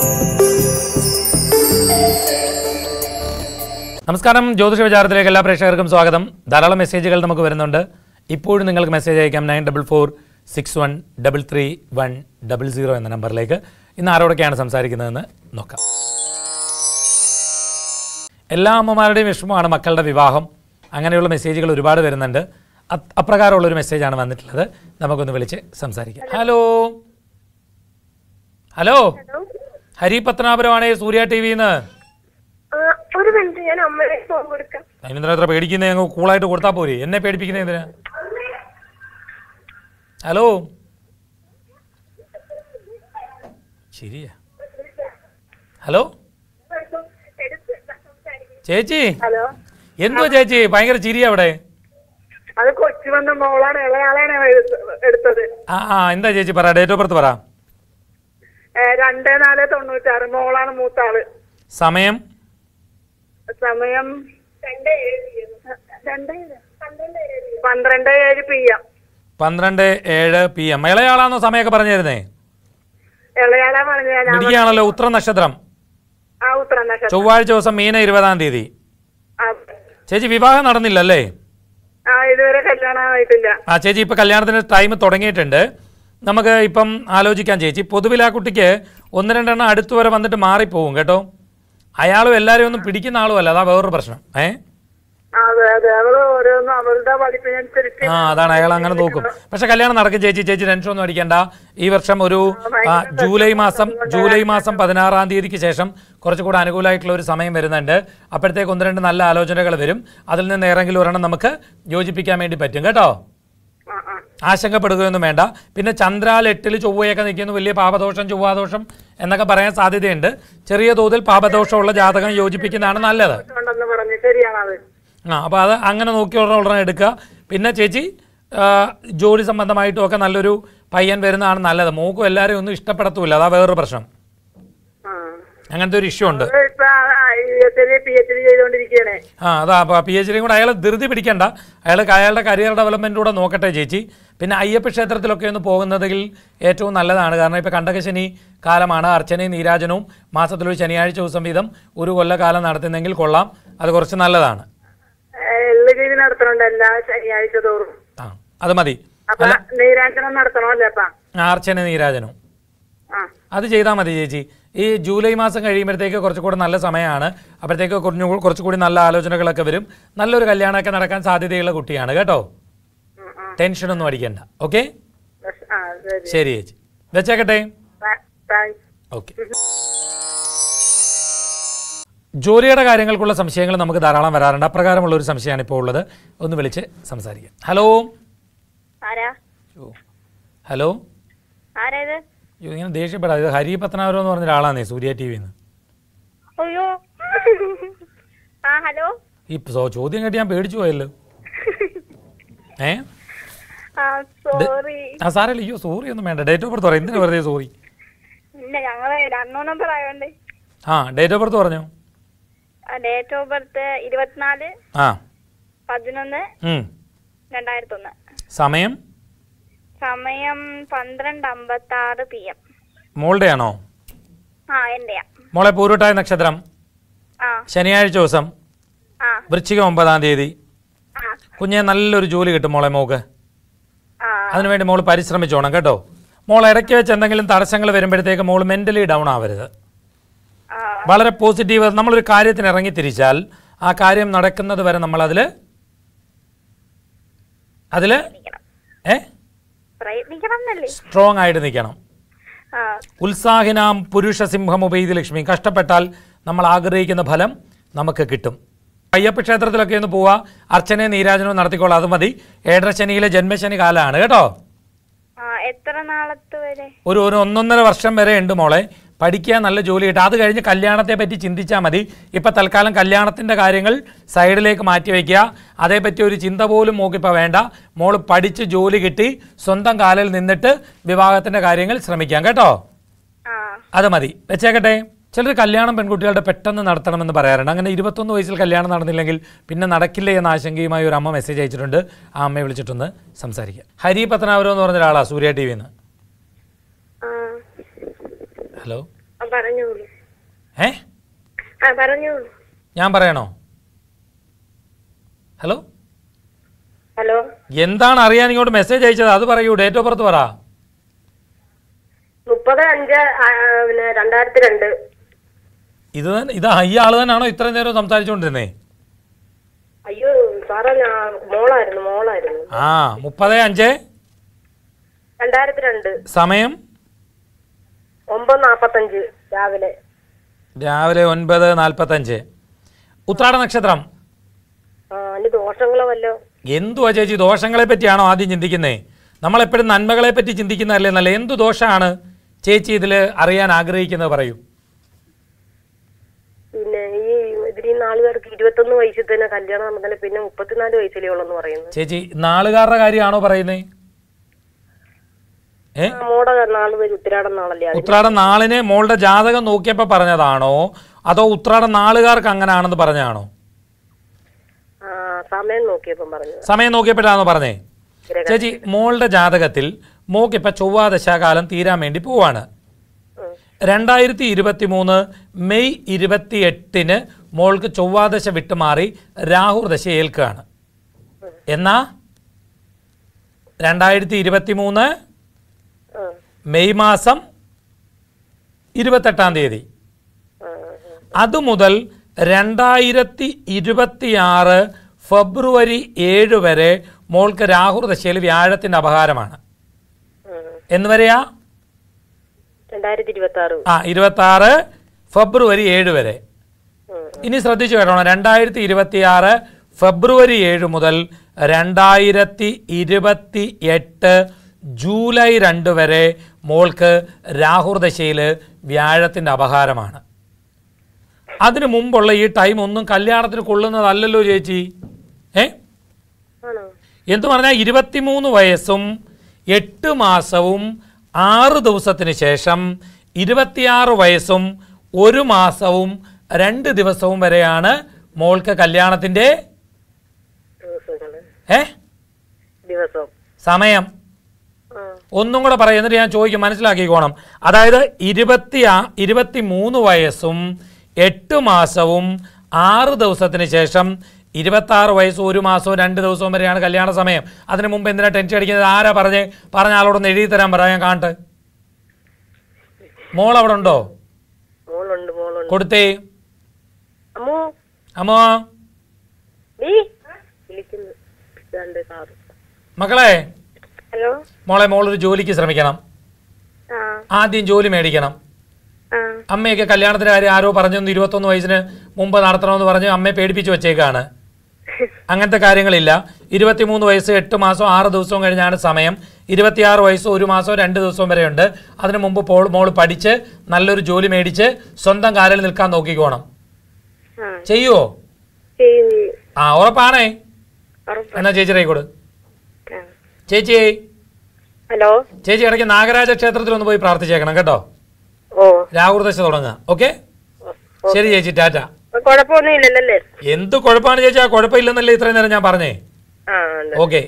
നമസ്കാരം ജ്യോതിഷ വിചാരത്തിലേക്ക് എല്ലാ പ്രേക്ഷകർക്കും സ്വാഗതം ധാരാളം മെസ്സേജുകൾ നമുക്ക് വരുന്നുണ്ട് ഇപ്പോഴും നിങ്ങൾക്ക് മെസ്സേജ് അയക്കാം nine double four six one double three one double zero എന്ന നമ്പറിലേക്ക് ഇന്ന് ആരോടൊക്കെയാണ് സംസാരിക്കുന്നതെന്ന് നോക്കാം എല്ലാ അമ്മമാരുടെയും വിഷമമാണ് മക്കളുടെ വിവാഹം അങ്ങനെയുള്ള മെസ്സേജുകൾ ഒരുപാട് വരുന്നുണ്ട് അത് അപ്രകാരമുള്ളൊരു മെസ്സേജാണ് വന്നിട്ടുള്ളത് നമുക്കൊന്ന് വിളിച്ച് സംസാരിക്കാം ഹലോ ഹലോ ഹരി പത്മനാഭരമാണ് സൂര്യ ടി വിന്ന് ആ, ഒരു മിനിറ്റ് ഞാൻ അമ്മയുടെ ഫോൺ കൊടുക്കാം അതിനെന്തിനാ എത്ര പേടിക്കുന്നത് ഞങ്ങൾ കൂളായിട്ട് കൊടുത്താൽ പോരെ എന്നെ പേടിപ്പിക്കുന്നത് എന്തിനാ ഹലോ ശരിയാ ഹലോ ചേച്ചി ഹലോ എന്തുവാ ചേച്ചി ഭയങ്കര ചിരിയാ അവിടെ അത് കൊച്ചു വന്ന മോളാണ് ഇളയാളാണ് എടുത്ത- എടുത്തത് ആ ആ എന്താ ചേച്ചി പറ ഡേറ്റ് ഓഫ് ബർത്ത് പറ ഏ, രണ്ട് നാല് തൊണ്ണൂറ്റാറ് മോളാണ് മൂത്താള് സമയം സമയം പന്ത്രണ്ട് ഏഴ് പി എം പന്ത്രണ്ട് ഏഴ് പി എം ഇളയാളാണോ സമയമൊക്കെ പറഞ്ഞു തരുന്നേ ഇളയാളെ പറഞ്ഞ ഞാൻ മിടിക്കുകയാണല്ലോ ഉത്ര നക്ഷത്രം ആ ഉത്തരം നക്ഷത്രം ചൊവ്വാഴ്ച ദിവസം മീന ഇരുപതാം തീയതി ആ. ചേച്ചി വിവാഹം നടന്നില്ലല്ലേ ആ ഇതുവരെ കല്യാണം ആയിട്ടില്ല ആ ചേച്ചി ഇപ്പം കല്യാണത്തിന് ടൈം തുടങ്ങിയിട്ടുണ്ട് നമുക്ക് ഇപ്പം ആലോചിക്കാം ചേച്ചി പൊതുവിൽ ആ കുട്ടിക്ക് ഒന്ന് രണ്ടെണ്ണം അടുത്ത് വരെ വന്നിട്ട് മാറിപ്പോവും കേട്ടോ അയാളും എല്ലാവരും ഒന്നും പിടിക്കുന്ന ആളും അല്ല അതാ വേറൊരു പ്രശ്നം ഏ അതെ അതെ അവള് ഓരോന്നും അവളുടെ പഠിപ്പിനനുസരിച്ച് ആ അതാണ് അയാൾ അങ്ങനെ നോക്കും പക്ഷെ കല്യാണം നടക്കും ചേച്ചി ചേച്ചി ടെൻഷൻ ഒന്നും അടിക്കണ്ട ഈ വർഷം ഒരു ആ, ജൂലൈ മാസം ജൂലൈ മാസം പതിനാറാം തീയതിക്ക് ശേഷം കുറച്ചുകൂടെ അനുകൂലമായിട്ടുള്ള ഒരു സമയം വരുന്നുണ്ട് അപ്പോഴത്തേക്ക് ഒന്ന് രണ്ട് നല്ല ആലോചനകൾ വരും അതിൽ നിന്ന് ഏറെങ്കിലും ഒരെണ്ണം നമുക്ക് യോജിപ്പിക്കാൻ വേണ്ടി പറ്റും കേട്ടോ ആ ആ ആശങ്കപ്പെടുകയൊന്നും വേണ്ട പിന്നെ ചന്ദ്രാൽ എട്ടിൽ ചൊവ്വയൊക്കെ നിൽക്കുന്നു വലിയ പാപദോഷം ചൊവ്വാദോഷം എന്നൊക്കെ പറയാൻ സാധ്യതയുണ്ട് ചെറിയ തോതിൽ പാപദോഷമുള്ള ജാതകം യോജിപ്പിക്കുന്നതാണ് നല്ലത് ഉണ്ടെന്ന് പറഞ്ഞു ശരിയാണത് ആ അപ്പോൾ അത് അങ്ങനെ നോക്കിയുള്ള ഉടനെ എടുക്കുക പിന്നെ ചേച്ചി ആ, ജോലി സംബന്ധമായിട്ടും ഒക്കെ നല്ലൊരു പയ്യൻ വരുന്നതാണ് നല്ലത് മോക്കും എല്ലാവരെയും ഒന്നും ഇഷ്ടപ്പെടത്തൂല അതാ വേറൊരു പ്രശ്നം ആ അങ്ങനത്തെ ഒരു ഇഷ്യൂ ഉണ്ട് അവള് ഇപ്പൊ പി എച്ച് ഡി ചെയ്തുകൊണ്ടിരിക്കുകയാണേ ആ അതാ അപ്പോൾ പി എച്ച് ഡിയും കൂടെ അയാൾ ധൃതി പിടിക്കണ്ട അയാൾ അയാളുടെ കരിയർ ഡെവലപ്മെൻറ്റ് കൂടെ നോക്കട്ടെ ചേച്ചി പിന്നെ അയ്യപ്പ ക്ഷേത്രത്തിലൊക്കെ ഒന്ന് പോകുന്നതിൽ ഏറ്റവും നല്ലതാണ് കാരണം ഇപ്പോൾ കണ്ടകശനി കാലമാണ് അർച്ചനയും നീരാജനവും മാസത്തിലൊരു ശനിയാഴ്ച ദിവസം വീതം ഒരു കൊല്ലകാലം നടത്തുന്നെങ്കിൽ കൊള്ളാം അത് കുറച്ച് നല്ലതാണ് എള്ള് രീതി നടത്തണുണ്ട് എല്ലാ ശനിയാഴ്ച തോറും ആ അത് മതി അപ്പൊ നീരാഞ്ജനം നടത്തണമല്ലേ അപ്പ അർച്ചന നീരാജനവും ആ അത് ചെയ്താൽ മതി ചേച്ചി ഈ ജൂലൈ മാസം കഴിയുമ്പോഴത്തേക്ക് കുറച്ചുകൂടി നല്ല സമയമാണ് അപ്പോഴത്തേക്ക് കുറഞ്ഞു കുറച്ചുകൂടി നല്ല ആലോചനകളൊക്കെ വരും നല്ലൊരു കല്യാണമൊക്കെ നടക്കാൻ സാധ്യതയുള്ള കുട്ടിയാണ് കേട്ടോ ഉം, ഉം. ടെൻഷനൊന്നും അടിക്കണ്ട ഓക്കെ ബസ്- ആ ശരി ശരി ചേച്ചി വെച്ചേക്കട്ടെ താ- താങ്ക്സ് ഓക്കെ ജോലിയുടെ കാര്യങ്ങൾക്കുള്ള സംശയങ്ങൾ നമുക്ക് ധാരാളം വരാറുണ്ട് അപ്രകാരമുള്ള ഒരു സംശയമാണ് ഇപ്പോൾ ഉള്ളത് ഒന്ന് വിളിച്ച് സംസാരിക്കാം ഹലോ ആരാ ഓ, ഹലോ ആരാ ഇത് അയ്യോ, ഇങ്ങനെ ദേഷ്യപ്പെടാം ഇത് ഹരി പത്തനാപുരം എന്ന് പറഞ്ഞ ഒരാളാണേ സൂര്യ ടി വിന്ന് അയ്യോ ആ ഹലോ ഈ സോ- ചോദ്യം കേട്ട് ഞാൻ പേടിച്ചു പോയല്ലോ ഏ ആ സോറി ആ സാറല്ലേ അയ്യോ സോറി ഒന്നും വേണ്ട ഡേറ്റ് ഓഫ് ബർത്ത് പറയാം എന്തിനു വെറുതെ സോറി ഇല്ല ഞങ്ങള് രണ്ടോ നമ്പർ ആയോണ്ട് ആ ഡേറ്റ് ഓഫ് ബർത്ത് പറഞ്ഞോ ഡേറ്റ് ഓഫ് ബർത്ത് ഇരുപത്തിനാല് ആ പതിനൊന്ന് ഉം. രണ്ടായിരത്തി ഒന്ന് സമയം സമയം പന്ത്രണ്ട് അമ്പത്തി ആറ് പി എം മോളുടെ ആണോ ആ എന്റെയാ മോളെ പൂരുട്ടായ നക്ഷത്രം ആ ശനിയാഴ്ച ദിവസം ആ വൃശ്ചികം ഒമ്പതാം തീയതി ആ കുഞ്ഞെ നല്ലൊരു ജോലി കിട്ടും മോളെ മോക്ക് ആ അതിനുവേണ്ടി മോൾ പരിശ്രമിച്ചോണം കേട്ടോ മോൾ ഇടയ്ക്ക് വെച്ച് എന്തെങ്കിലും തടസ്സങ്ങൾ വരുമ്പോഴത്തേക്ക് മോൾ മെൻ്റലി ഡൗൺ ആവരുത് ആ വളരെ പോസിറ്റീവ് നമ്മളൊരു കാര്യത്തിന് ഇറങ്ങി തിരിച്ചാൽ ആ കാര്യം നടക്കുന്നത് വരെ നമ്മളതിൽ അതിൽ ഏ പ്രയത്നിക്കണം എന്നല്ലേ സ്ട്രോങ് ആയിട്ട് നിൽക്കണം ആ ഉത്സാഹിനാം പുരുഷ സിംഹം ഉപയോഗിച്ച് ലക്ഷ്മി കഷ്ടപ്പെട്ടാൽ നമ്മൾ ആഗ്രഹിക്കുന്ന ഫലം നമുക്ക് കിട്ടും അയ്യപ്പ ക്ഷേത്രത്തിലൊക്കെ ഒന്ന് പോവുക അർച്ചനയും നീരാജനവും നടത്തിക്കോളാം അത് മതി ഏഴരശനിയിലെ ജന്മശനി കാലമാണ് കേട്ടോ ആ എത്ര നാളത്ത് വരെ ഒരു ഒരു ഒന്നൊന്നര വർഷം വരെ ഉണ്ട് മോളെ പഠിക്കുക നല്ല ജോലി കിട്ടുക അത് കഴിഞ്ഞ് കല്യാണത്തെ പറ്റി ചിന്തിച്ചാൽ മതി ഇപ്പം തൽക്കാലം കല്യാണത്തിൻ്റെ കാര്യങ്ങൾ സൈഡിലേക്ക് മാറ്റി വയ്ക്കുക അതേപ്പറ്റി ഒരു ചിന്ത പോലും മോക്കിപ്പോൾ വേണ്ട മോൾ പഠിച്ച് ജോലി കിട്ടി സ്വന്തം കാലിൽ നിന്നിട്ട് വിവാഹത്തിൻ്റെ കാര്യങ്ങൾ ശ്രമിക്കാം കേട്ടോ ആ അത് മതി വെച്ചേക്കട്ടെ ചിലർ കല്യാണം പെൺകുട്ടികളുടെ പെട്ടെന്ന് നടത്തണമെന്ന് പറയാറുണ്ട് അങ്ങനെ ഇരുപത്തൊന്ന് വയസ്സിൽ കല്യാണം നടന്നില്ലെങ്കിൽ പിന്നെ നടക്കില്ലേ എന്ന ആശങ്കയുമായി ഒരു അമ്മ മെസ്സേജ് അയച്ചിട്ടുണ്ട് ആ അമ്മയെ വിളിച്ചിട്ടൊന്ന് സംസാരിക്കാം ഹരി പത്തനാപുരം എന്ന് പറഞ്ഞ ഒരാളാണ് സൂര്യ ടി വിന്ന് ആ ഹലോ ആ, പറഞ്ഞോളൂ ഏ ആ പറഞ്ഞോളൂ ഞാൻ പറയണോ ഹലോ ഹലോ എന്താണ് അറിയാൻ ഇങ്ങോട്ട് മെസ്സേജ് അയച്ചത് അത് പറയൂ ഡേറ്റ് ഓഫ് ബർത്ത് പറ മുപ്പത് അഞ്ച് ആ, പിന്നെ രണ്ടായിരത്തി രണ്ട് ഇത് തന്നെ ഇത് ഈ ആള് തന്നെയാണോ ഇത്രയും നേരം സംസാരിച്ചുകൊണ്ടിരുന്നേ അയ്യോ സാറേ ഞാൻ മോളായിരുന്നു മോളായിരുന്നു ആ മുപ്പത് അഞ്ച് രണ്ടായിരത്തി രണ്ട് സമയം ഒമ്പത് നാപ്പത്തഞ്ച് രാവിലെ രാവിലെ ഒൻപത് നാൽപ്പത്തഞ്ച് ഉത്രാട നക്ഷത്രം ആ അതിന് ദോഷങ്ങളോ വല്ലോ എന്തുവാ ചേച്ചി ദോഷങ്ങളെ പറ്റിയാണോ ആദ്യം ചിന്തിക്കുന്നേ നമ്മളെപ്പോഴും നന്മകളെ പറ്റി ചിന്തിക്കുന്നതല്ലേ നല്ല എന്തു ദോഷമാണ് ചേച്ചി ഇതിൽ അറിയാൻ ആഗ്രഹിക്കുന്നത് പറയൂ പിന്നെ ഈ ഇതിരി നാളുകാർക്ക് ഇരുപത്തൊന്ന് വയസ്സിൽ തന്നെ കല്യാണം നടന്നില്ല പിന്നെ മുപ്പത്തിനാല് വയസ്സിലേ ഉള്ളെന്ന് പറയുന്നു ചേച്ചി നാളുകാരുടെ കാര്യമാണോ പറയുന്നേ ഏ ആ, മോടെ നാള് വരും ഉത്തരാടം നാളല്ലേ അതിന് ഉത്രാടം നാളിന് മോളുടെ ജാതകം നോക്കിയപ്പോൾ പറഞ്ഞതാണോ അതോ ഉത്രാടം നാളുകാർക്ക് അങ്ങനെയാണെന്ന് പറഞ്ഞാണോ ആ സമയം നോക്കിയപ്പം പറഞ്ഞു സമയം നോക്കിയപ്പോഴാണോ പറഞ്ഞേ ചേച്ചി മോളുടെ ജാതകത്തിൽ മോക്ക് ഇപ്പം ചൊവ്വാ ദശാകാലം തീരാൻ വേണ്ടി പോവാണ് ഉം. രണ്ടായിരത്തി ഇരുപത്തി മൂന്ന് മെയ് ഇരുപത്തി എട്ടിന് മോൾക്ക് ചൊവ്വാദശ വിട്ടുമാറി രാഹുർ ദശ ഏൽക്കുകയാണ് എന്നാ രണ്ടായിരത്തി ഇരുപത്തി മൂന്ന് ആ, മെയ് മാസം ഇരുപത്തെട്ടാം തീയതി ആ, അതുമുതൽ രണ്ടായിരത്തി ഇരുപത്തിയാറ് ഫെബ്രുവരി ഏഴ് വരെ മോൾക്ക് രാഹുർ ദശയിൽ വ്യാഴത്തിൻ്റെ അപഹാരമാണ് ആ. എന്ന് വരെയാ രണ്ടായിരത്തി ഇരുപത്തി ആറ് ആ ഇരുപത്തി ആറ് ഫെബ്രുവരി ഏഴ് വരെ ഉം. ഇനി ശ്രദ്ധിച്ചു കേട്ടോണം രണ്ടായിരത്തി ഇരുപത്തിയാറ് ഫെബ്രുവരി ഏഴ് മുതൽ രണ്ടായിരത്തി ഇരുപത്തി എട്ട് ജൂലൈ രണ്ട് വരെ മോൾക്ക് രാഹുർ ദശയിൽ വ്യാഴത്തിൻ്റെ അപഹാരമാണ് അതിനു മുമ്പുള്ള ഈ ടൈം ഒന്നും കല്യാണത്തിന് കൊള്ളുന്നതല്ലല്ലോ ചേച്ചി ഏ ആണോ എന്ന് പറഞ്ഞാൽ ഇരുപത്തിമൂന്ന് വയസ്സും എട്ട് മാസവും ആറ് ദിവസത്തിന് ശേഷം ഇരുപത്തിയാറ് വയസ്സും ഒരു മാസവും രണ്ട് ദിവസവും വരെയാണ് മോൾക്ക് കല്യാണത്തിൻ്റെ ദിവസങ്ങള് ഏ ദിവസം സമയം ആ ഒന്നും കൂടെ പറയാം എന്നിട്ട് ഞാൻ ചോദിക്കും മനസ്സിലാക്കിക്കോണം അതായത് ഇരുപത്തി ഇരുപത്തി മൂന്ന് വയസ്സും എട്ട് മാസവും ആറ് ദിവസത്തിന് ശേഷം ഇരുപത്തി ആറ് വയസ്സും ഒരു മാസവും രണ്ട് ദിവസവും വരെയാണ് കല്യാണ സമയം അതിന് മുമ്പ് എന്തിനാ ടെൻഷൻ അടിക്കുന്നത് ആരാ പറഞ്ഞ് പറഞ്ഞ ആളോടൊന്ന് എഴുതി തരാൻ പറ ഞാൻ കാണട്ടെ മോൾ അവിടെ ഉണ്ടോ മോളുണ്ട് മോളുണ്ട് കൊടുത്തേ അമ്മോ അമ്മോ നീ വിളിക്കുന്നു രണ്ട് സാറ് മക്കളെ ഹലോ മോളെ മോളൊരു ജോലിക്ക് ശ്രമിക്കണം ആ ആദ്യം ജോലി മേടിക്കണം ആ അമ്മയൊക്കെ കല്യാണത്തിന്റെ കാര്യം ആരോ പറഞ്ഞൊന്ന് ഇരുപത്തൊന്ന് വയസ്സിന് മുമ്പ് നടത്തണമെന്ന് പറഞ്ഞ് അമ്മയെ പേടിപ്പിച്ച് വെച്ചേക്കാണ് അങ്ങനത്തെ കാര്യങ്ങളില്ല ഇരുപത്തിമൂന്ന് വയസ്സ് എട്ട് മാസം ആറ് ദിവസവും കഴിഞ്ഞാണ് സമയം ഇരുപത്തിയാറ് വയസ്സ് ഒരു മാസം രണ്ട് ദിവസവും വരെയുണ്ട് അതിനു മുമ്പ് പോൾ മോള് പഠിച്ച് നല്ലൊരു ജോലി മേടിച്ച് സ്വന്തം കാലിൽ നിൽക്കാൻ നോക്കിക്കോണം ആ ചെയ്യുവോ ചെയ്യും ചെയ്യും ആ ഉറപ്പാണേ ഉറപ്പ് എന്നാ ചേച്ചി റൈക്കോട് ആ. ചേച്ചി ഹലോ ചേച്ചി ഇടയ്ക്ക് നാഗരാജ ക്ഷേത്രത്തിൽ ഒന്ന് പോയി പ്രാർത്ഥിച്ചേക്കണം കേട്ടോ ഓ രാഹുർദശ തുടങ്ങുക ഓക്കെ ശരി ചേച്ചി ടാറ്റ കുഴപ്പമൊന്നും ഇല്ലല്ലേ എന്ത് കുഴപ്പമാണ് ചേച്ചി ആ കുഴപ്പമില്ലെന്നല്ലേ ഇത്രയും നേരം ഞാൻ പറഞ്ഞേ ആ ഉണ്ട് ഓക്കെ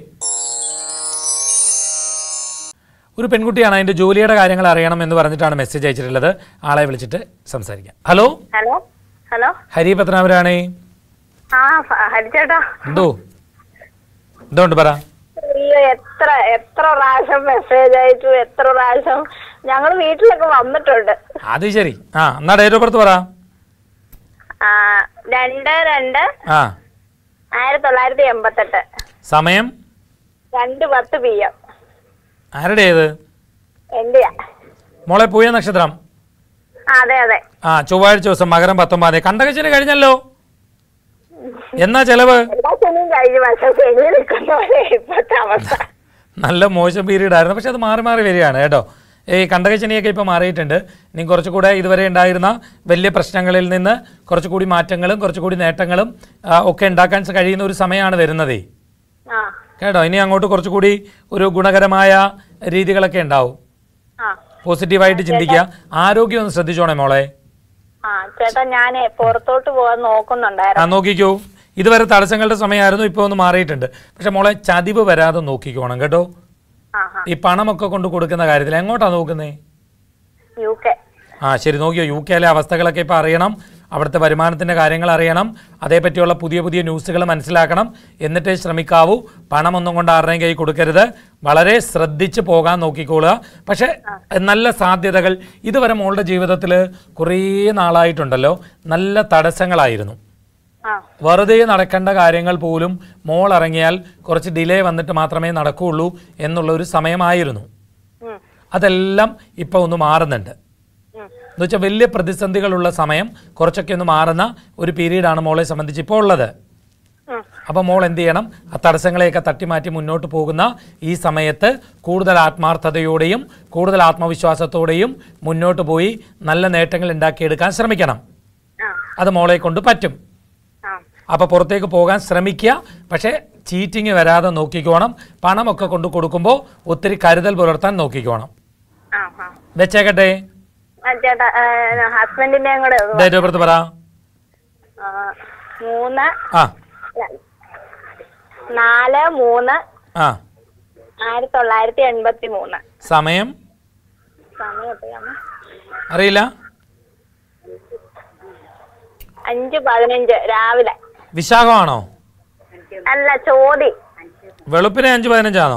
ഒരു പെൺകുട്ടിയാണ് അതിന്റെ ജോലിയുടെ കാര്യങ്ങൾ അറിയണം എന്ന് പറഞ്ഞിട്ടാണ് മെസ്സേജ് അയച്ചിട്ടുള്ളത് ആളെ വിളിച്ചിട്ട് സംസാരിക്കാം ഹലോ ഹലോ ഹലോ ഹരി പത്മനാഭരാണേ ആ ഫ- ഹരിച്ചേട്ടാ എന്തോ എന്തുകൊണ്ട് പറ അയ്യോ എത്ര എത്ര പ്രാവശ്യം മെസ്സേജ് അയച്ചു എത്ര പ്രാവശ്യം ഞങ്ങൾ വീട്ടിലൊക്കെ വന്നിട്ടുണ്ട് അത് ശരി ആ എന്നാ ഡേറ്റ് ഓഫ് ബർത്ത് പറ ആ രണ്ട് രണ്ട് ആ ആയിരത്തി തൊള്ളായിരത്തി എൺപത്തെട്ട് സമയം രണ്ട് പത്ത് പി എം ആരുടെ ഏത് എന്റെയാ മോളെ പൂയ നക്ഷത്രം ആ, അതെ അതെ ആ ചൊവ്വാഴ്ച ദിവസം മകരം പത്തൊമ്പത് കണ്ടകച്ചിന് കഴിഞ്ഞല്ലോ എന്നാ ചെലവ് എല്ലാ ശനിയും കഴിഞ്ഞു പക്ഷെ ശനി നിൽക്കുന്നവരെ ഇപ്പോഴത്തെ അവസ്ഥ നല്ല മോശം പീരീഡ് ആയിരുന്നു പക്ഷെ അത് മാറി മാറി വരികയാണ് കേട്ടോ ഈ കണ്ടകശനിയൊക്കെ ഇപ്പോൾ മാറിയിട്ടുണ്ട് ഇനി കുറച്ചുകൂടെ ഇതുവരെ ഉണ്ടായിരുന്ന വലിയ പ്രശ്നങ്ങളിൽ നിന്ന് കുറച്ചുകൂടി മാറ്റങ്ങളും കുറച്ചുകൂടി നേട്ടങ്ങളും ആ, ഒക്കെ ഉണ്ടാക്കാൻ കഴിയുന്ന ഒരു സമയമാണ് വരുന്നതേ ആ കേട്ടോ ഇനി അങ്ങോട്ട് കുറച്ചുകൂടി ഒരു ഗുണകരമായ രീതികളൊക്കെ ഉണ്ടാവും ആ പോസിറ്റീവായിട്ട് ചിന്തിക്കുക ആരോഗ്യം ഒന്ന് ശ്രദ്ധിച്ചോണേ മോളെ ആ ചേട്ടാ ഞാനേ പുറത്തോട്ട് പോകാൻ ആ നോക്കുന്നുണ്ടായിരുന്നു നോക്കിക്കോ ഇതുവരെ തടസ്സങ്ങളുടെ സമയമായിരുന്നു ഇപ്പോൾ ഒന്ന് മാറിയിട്ടുണ്ട് പക്ഷെ മോളെ ചതിവ് വരാതെ നോക്കിക്കോണം കേട്ടോ ആ ആ ഈ പണമൊക്കെ കൊണ്ട് കൊടുക്കുന്ന കാര്യത്തിൽ എങ്ങോട്ടാ നോക്കുന്നേ യു കെ ആ ശരി നോക്കിയോ യു കെയിലെ അവസ്ഥകളൊക്കെ ഇപ്പോൾ അറിയണം അവിടുത്തെ വരുമാനത്തിൻ്റെ കാര്യങ്ങൾ അറിയണം അതേപറ്റിയുള്ള പുതിയ പുതിയ ന്യൂസുകൾ മനസ്സിലാക്കണം എന്നിട്ടേ ശ്രമിക്കാവൂ പണമൊന്നും കൊണ്ട് ആരുടെയും കൈ കൊടുക്കരുത് വളരെ ശ്രദ്ധിച്ച് പോകാൻ നോക്കിക്കോളുക പക്ഷേ നല്ല സാധ്യതകൾ ഇതുവരെ മോളുടെ ജീവിതത്തിൽ കുറേ നാളായിട്ടുണ്ടല്ലോ നല്ല തടസ്സങ്ങളായിരുന്നു ആ വെറുതെ നടക്കേണ്ട കാര്യങ്ങൾ പോലും മോൾ ഇറങ്ങിയാൽ കുറച്ച് ഡിലേ വന്നിട്ട് മാത്രമേ നടക്കുകയുള്ളൂ എന്നുള്ള ഒരു സമയമായിരുന്നു ഉം, അതെല്ലാം ഇപ്പോൾ ഒന്ന് മാറുന്നുണ്ട് ഉം. എന്ന് വെച്ചാൽ വലിയ പ്രതിസന്ധികളുള്ള സമയം കുറച്ചൊക്കെ ഒന്ന് മാറുന്ന ഒരു പീരീഡാണ് മോളെ സംബന്ധിച്ച് ഇപ്പോൾ ഉള്ളത് ഉം. അപ്പോൾ മോൾ എന്ത് ചെയ്യണം ആ തടസ്സങ്ങളെയൊക്കെ തട്ടിമാറ്റി മുന്നോട്ട് പോകുന്ന ഈ സമയത്ത് കൂടുതൽ ആത്മാർത്ഥതയോടെയും കൂടുതൽ ആത്മവിശ്വാസത്തോടെയും മുന്നോട്ട് പോയി നല്ല നേട്ടങ്ങൾ ഉണ്ടാക്കിയെടുക്കാൻ ശ്രമിക്കണം ആ അത് മോളെ കൊണ്ട് പറ്റും ആ അപ്പോൾ പുറത്തേക്ക് പോകാൻ ശ്രമിക്കുക പക്ഷേ ചീറ്റിങ് വരാതെ നോക്കിക്കോണം പണമൊക്കെ കൊണ്ട് കൊടുക്കുമ്പോൾ ഒത്തിരി കരുതൽ പുലർത്താൻ നോക്കിക്കോണം ആ ആ വെച്ചേക്കട്ടെ ആ, ചേട്ടാ ഹസ്ബൻഡിന്റെയും കൂടെ ഒന്ന് ഡേറ്റ് ഓഫ് ബർത്ത് പറ ആ, മൂന്ന് ആ നാല് മൂന്ന് ആ ആയിരത്തി തൊള്ളായിരത്തി എൺപത്തി മൂന്ന് സമയം സമയം എത്രയാണ് അറിയില്ല അഞ്ച് പതിനഞ്ച് രാവിലെ വിശാഖമാണോ അല്ല ചോതി വെളുപ്പിനെ അഞ്ച് പതിനഞ്ചാണോ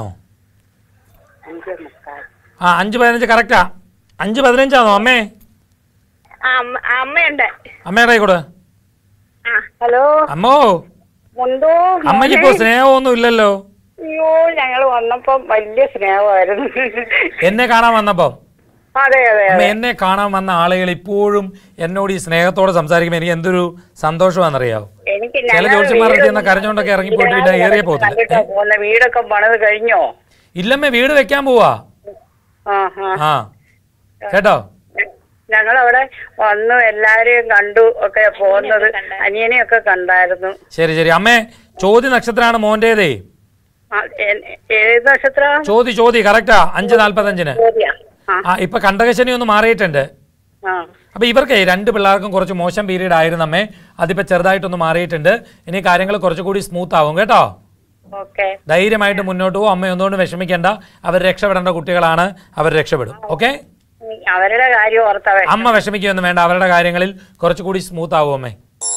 ആ അഞ്ച് പതിനഞ്ച് കറക്റ്റാ അഞ്ച് പതിനഞ്ചാണോ അമ്മേ ആ അമ്മ- ആ, അമ്മയുണ്ട് അമ്മയുടെ കൂടെ ആ ഹലോ അമ്മോ മുണ്ടോ അമ്മയ്ക്ക് ഇപ്പോൾ സ്നേഹമൊന്നും ഇല്ലല്ലോ അയ്യോ ഞങ്ങൾ വന്നപ്പം വലിയ സ്നേഹമായിരുന്നു എന്നെ കാണാൻ വന്നപ്പം അതെ അതെ അമ്മ എന്നെ കാണാൻ വന്ന ആളുകൾ ഇപ്പോഴും എന്നോട് ഈ സ്നേഹത്തോടെ സംസാരിക്കുമ്പോൾ എനിക്ക് എന്തൊരു സന്തോഷമാണെന്നറിയാവോ എനിക്ക് ചില ജോത്സ്യന്മാരൊക്കെ എന്നാ കരഞ്ഞോണ്ടൊക്കെ ഇറങ്ങി പോയിട്ട് പിന്നെ ഏറിയ പോകത്തില്ല കണ്ടിട്ടാ പോകുന്ന വീടൊക്കെ പണിത് കഴിഞ്ഞോ ഇല്ലമ്മേ വീട് വെക്കാൻ പോവാ ആ ആ ആ കേട്ടോ ഞങ്ങളവിടെ വന്നു എല്ലാരെയും കണ്ടു ഒക്കെ പോകുന്നത് അനിയനെയൊക്കെ കണ്ടായിരുന്നു ശരി ശരി അമ്മേ ചോദ്യ നക്ഷത്രമാണ് മോന്റേതേ ആ, എ- ഏത് നക്ഷത്ര ചോദ്യ ചോദ്യ കറക്റ്റാ അഞ്ച് നാൽപ്പത്തഞ്ചിന് ചോദ്യാ ആ ആ ഇപ്പൊ കണ്ടകശനി ഒന്ന് മാറിയിട്ടുണ്ട് ആ അപ്പൊ ഇവർക്ക് രണ്ട് പിള്ളേർക്കും കുറച്ച് മോശം പീരീഡ് ആയിരുന്നു അമ്മേ അതിപ്പോ ചെറുതായിട്ടൊന്ന് മാറിയിട്ടുണ്ട് ഇനി കാര്യങ്ങൾ കുറച്ചുകൂടി സ്മൂത്ത് ആവും കേട്ടോ ഓക്കെ ധൈര്യമായിട്ട് മുന്നോട്ട് പോകും അമ്മ ഒന്നുകൊണ്ട് വിഷമിക്കേണ്ട അവർ രക്ഷപ്പെടേണ്ട കുട്ടികളാണ് അവർ രക്ഷപ്പെടും ഓക്കെ അവരുടെ കാര്യം ഓർത്തവേ അമ്മ വിഷമിക്കുകയൊന്നും വേണ്ട അവരുടെ കാര്യങ്ങളിൽ കുറച്ചുകൂടി സ്മൂത്ത് ആവും അമ്മേ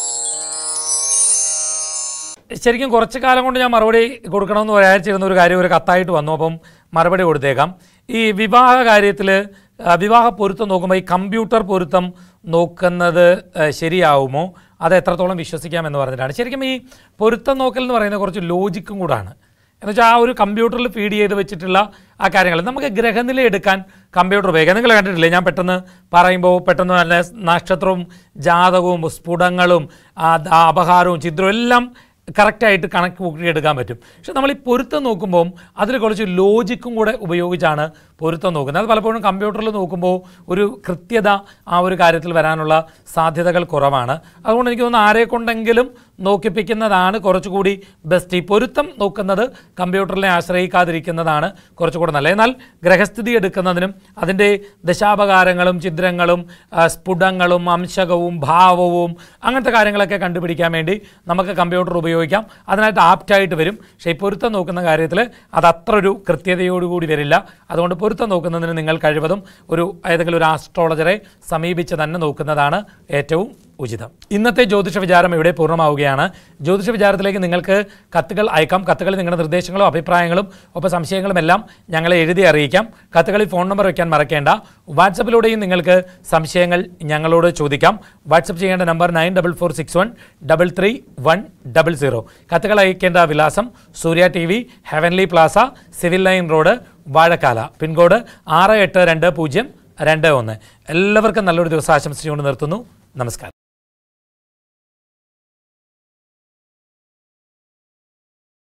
ശരിക്കും കുറച്ച് കാലം കൊണ്ട് ഞാൻ മറുപടി കൊടുക്കണമെന്ന് വിചാരിച്ചിരുന്ന ഒരു കാര്യം ഒരു കത്തായിട്ട് വന്നു അപ്പം മറുപടി കൊടുത്തേക്കാം ഈ വിവാഹ കാര്യത്തിൽ വിവാഹ പൊരുത്തം നോക്കുമ്പോൾ ഈ കമ്പ്യൂട്ടർ പൊരുത്തം നോക്കുന്നത് ആ, ശരിയാവുമോ അത് എത്രത്തോളം വിശ്വസിക്കാം എന്ന് പറഞ്ഞിട്ടാണ് ശരിക്കും ഈ പൊരുത്തം നോക്കൽ എന്ന് പറയുന്നത് കുറച്ച് ലോജിക്കും കൂടാണ് എന്ന് വെച്ചാൽ ആ ഒരു കമ്പ്യൂട്ടറിൽ ഫീഡ് ചെയ്ത് വെച്ചിട്ടുള്ള ആ കാര്യങ്ങൾ നമുക്ക് ഗ്രഹനില എടുക്കാൻ കമ്പ്യൂട്ടർ ഉപയോഗിക്കാം നിങ്ങൾ കണ്ടിട്ടില്ലേ ഞാൻ പെട്ടെന്ന് പറയുമ്പോൾ പെട്ടെന്ന് നല്ല നക്ഷത്രവും ജാതകവും സ്ഫുടങ്ങളും ആ ദ- ആ അപഹാരവും ചിത്രവും എല്ലാം കറക്റ്റായിട്ട് കണക്ക് കൂട്ടിയെടുക്കാൻ പറ്റും പക്ഷെ നമ്മൾ ഈ പൊരുത്തം നോക്കുമ്പോൾ അതിൽ കുറച്ച് ലോജിക്കും കൂടെ ഉപയോഗിച്ചാണ് പൊരുത്തം നോക്കുന്നത് അത് പലപ്പോഴും കമ്പ്യൂട്ടറിൽ നോക്കുമ്പോൾ ഒരു കൃത്യത ആ ഒരു കാര്യത്തിൽ വരാനുള്ള സാധ്യതകൾ കുറവാണ് അതുകൊണ്ട് എനിക്ക് തോന്നുന്നു ആരെ കൊണ്ടെങ്കിലും നോക്കിപ്പിക്കുന്നതാണ് കുറച്ചുകൂടി ബെസ്റ്റ് ഈ പൊരുത്തം നോക്കുന്നത് കമ്പ്യൂട്ടറിനെ ആശ്രയിക്കാതിരിക്കുന്നതാണ് കുറച്ചുകൂടെ നല്ലത് എന്നാൽ ഗ്രഹസ്ഥിതി എടുക്കുന്നതിനും അതിൻ്റെ ദശാപകാരങ്ങളും ചിത്രങ്ങളും ആ, സ്ഫുടങ്ങളും അംശകവും ഭാവവും അങ്ങനത്തെ കാര്യങ്ങളൊക്കെ കണ്ടുപിടിക്കാൻ വേണ്ടി നമുക്ക് കമ്പ്യൂട്ടർ ഉപയോഗിക്കാം അതിനായിട്ട് ആപ്റ്റായിട്ട് വരും പക്ഷേ ഈ പൊരുത്തം നോക്കുന്ന കാര്യത്തിൽ അത് അത്ര ഒരു കൃത്യതയോടുകൂടി വരില്ല അതുകൊണ്ട് പൊരുത്തം നോക്കുന്നതിന് നിങ്ങൾ കഴിവതും ഒരു ഏതെങ്കിലും ഒരു ആസ്ട്രോളജറെ സമീപിച്ച് തന്നെ നോക്കുന്നതാണ് ഏറ്റവും ഉചിതം ഇന്നത്തെ ജ്യോതിഷ വിചാരം ഇവിടെ പൂർണ്ണമാവുകയാണ് ജ്യോതിഷ വിചാരത്തിലേക്ക് നിങ്ങൾക്ക് കത്തുകൾ അയക്കാം കത്തുകളിൽ നിങ്ങളുടെ നിർദ്ദേശങ്ങളും അഭിപ്രായങ്ങളും ഒപ്പം സംശയങ്ങളും എല്ലാം ഞങ്ങളെ എഴുതി അറിയിക്കാം കത്തുകളിൽ ഫോൺ നമ്പർ വയ്ക്കാൻ മറക്കേണ്ട വാട്സപ്പിലൂടെയും നിങ്ങൾക്ക് സംശയങ്ങൾ ഞങ്ങളോട് ചോദിക്കാം വാട്സപ്പ് ചെയ്യേണ്ട number nine double four six one double three one double zero കത്തുകൾ അയക്കേണ്ട വിലാസം Surya T V heavenly plaza civil line road Vazhakkala pincode ആറ് എട്ട് രണ്ട് പൂജ്യം രണ്ട് ഒന്ന് എല്ലാവർക്കും നല്ലൊരു ദിവസം ആശംസിച്ചുകൊണ്ട് നിർത്തുന്നു നമസ്കാരം